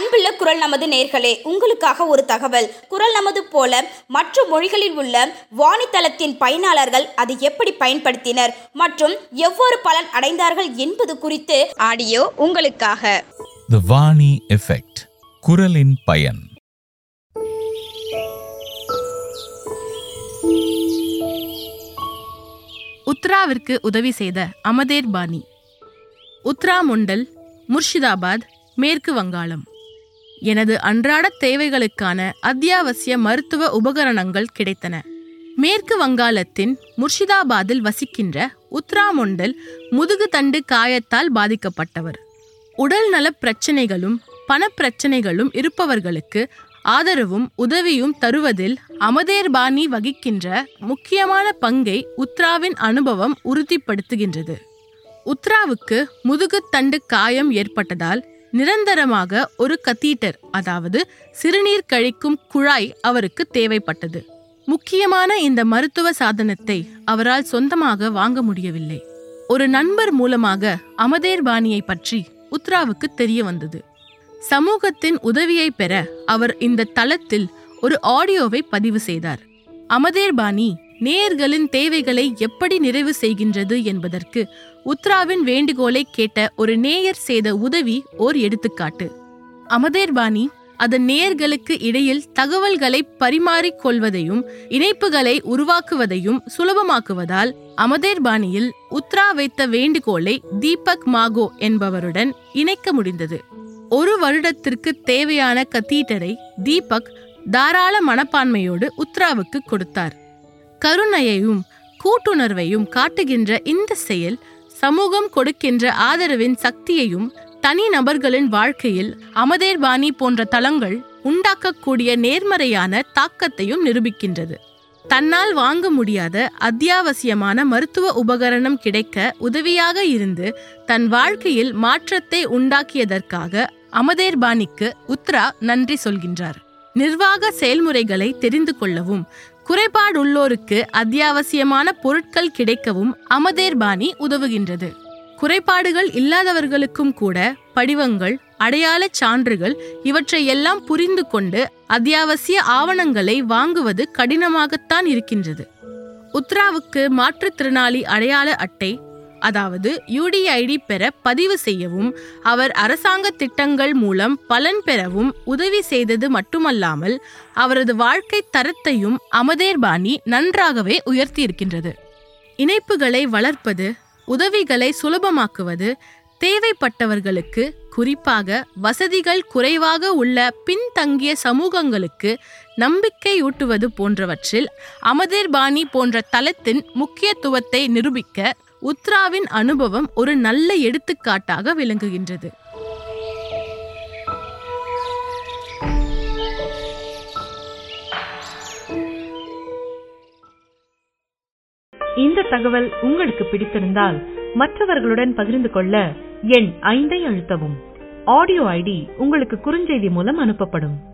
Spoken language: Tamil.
அன்புள்ள குரல் நமது நேர்களே உங்களுக்காக ஒரு தகவல் குரல் நமது போல மற்ற மொழிகளில் உள்ள வாணித்தளத்தின் பயனாளர்கள் அதை எப்படி பயன்படுத்தினர் மற்றும் எவ்வாறு பலன் அடைந்தார்கள் என்பது குறித்து ஆடியோ உங்களுக்காக த வாணி எஃபெக்ட் குரலின் பயன் உத்ராவிற்கு உதவி செய்த அமதேர் பாணி உத்ரா முண்டல் முர்ஷிதாபாத் மேற்கு வங்காளம் எனது அன்றாட தேவைகளுக்கான அத்தியாவசிய மருத்துவ உபகரணங்கள் கிடைத்தன மேற்கு வங்காளத்தின் முர்ஷிதாபாத்தில் வசிக்கின்ற உத்ரா முண்டல் முதுகு தண்டு காயத்தால் பாதிக்கப்பட்டவர் உடல் நலப் பிரச்சனைகளும் பணப்பிரச்சனைகளும் இருப்பவர்களுக்கு ஆதரவும் உதவியும் தருவதில் அமதேர் பாணி வகிக்கின்ற முக்கியமான பங்கை உத்ராவின் அனுபவம் உறுதிப்படுத்துகின்றது உத்ராவுக்கு முதுகுத்தண்டு காயம் ஏற்பட்டதால் நிரந்தரமாக ஒரு கத்தீட்டர் அதாவது சிறுநீர் கழிக்கும் குழாய் அவருக்கு தேவைப்பட்டது முக்கியமான இந்த மருத்துவ சாதனத்தை அவரால் சொந்தமாக வாங்க முடியவில்லை ஒரு நண்பர் மூலமாக அமதேர் பாணியை பற்றி உத்ராவுக்கு தெரிய வந்தது சமூகத்தின் உதவியை பெற அவர் இந்த தளத்தில் ஒரு ஆடியோவை பதிவு செய்தார் அமதேர் பாணி நேயர்களின் தேவைகளை எப்படி நிறைவு செய்கின்றது என்பதற்கு உத்ராவின் வேண்டுகோளை கேட்ட ஒரு நேயர் செய்த உதவி ஓர் எடுத்துக்காட்டு அமதேர் பாணி அதன் நேயர்களுக்கு இடையில் தகவல்களை பரிமாறிக் கொள்வதையும் இணைப்புகளை உருவாக்குவதையும் சுலபமாக்குவதால் அமதேர் பாணியில் உத்ரா வைத்த வேண்டுகோளை தீபக் மாகோ என்பவருடன் இணைக்க முடிந்தது ஒரு வருடத்திற்கு தேவையான கத்தீட்டரை தீபக் தாராள மனப்பான்மையோடு உத்ராவுக்கு கொடுத்தார் கருணையையும் கூட்டுணர்வையும் காட்டுகின்ற இந்த செயல் சமூகம் கொடுக்கின்ற ஆதரவின் சக்தியையும் தனி நபர்களின் வாழ்க்கையில் அமதேர் பாணி போன்ற தளங்கள் உண்டாக்கக்கூடிய நேர்மறையான தாக்கத்தையும் நிரூபிக்கின்றது தன்னால் வாங்க முடியாத அத்தியாவசியமான மருத்துவ உபகரணம் கிடைக்க உதவியாக இருந்து தன் வாழ்க்கையில் மாற்றத்தை உண்டாக்கியதற்காக அமதேர் பாணிக்கு உத்ரா நன்றி சொல்கின்றார் நிர்வாக செயல்முறைகளை தெரிந்து கொள்ளவும் குறைபாடுள்ளோருக்கு அத்தியாவசியமான பொருட்கள் கிடைக்கவும் அமதேர் பாணி உதவுகின்றது குறைபாடுகள் இல்லாதவர்களுக்கும் கூட படிவங்கள் அடையாளச் சான்றுகள் இவற்றை எல்லாம் புரிந்து கொண்டு அத்தியாவசிய ஆவணங்களை வாங்குவது கடினமாகத்தான் இருக்கின்றது உத்ராவுக்கு மாற்றுத்திறனாளி அடையாள அட்டை அதாவது யுடிஐடி பெற பதிவு செய்யவும் அவர் அரசாங்க திட்டங்கள் மூலம் பலன் பெறவும் உதவி செய்தது மட்டுமல்லாமல் அவரது வாழ்க்கை தரத்தையும் அமதேர் பாணி நன்றாகவே உயர்த்தியிருக்கின்றது இணைப்புகளை வளர்ப்பது உதவிகளை சுலபமாக்குவது தேவைப்பட்டவர்களுக்கு குறிப்பாக வசதிகள் குறைவாக உள்ள பின்தங்கிய சமூகங்களுக்கு நம்பிக்கையூட்டுவது போன்றவற்றில் அமதேர் பாணி போன்ற தளத்தின் முக்கியத்துவத்தை நிரூபிக்க உத்ராவின் அனுபவம் ஒரு நல்ல எடுத்துக்காட்டாக விளங்குகின்றது இந்த தகவல் உங்களுக்கு பிடித்திருந்தால் மற்றவர்களுடன் பகிர்ந்து கொள்ள எண் ஐந்தை அழுத்தவும் ஆடியோ ஐடி உங்களுக்கு குறுஞ்செய்தி மூலம் அனுப்பப்படும்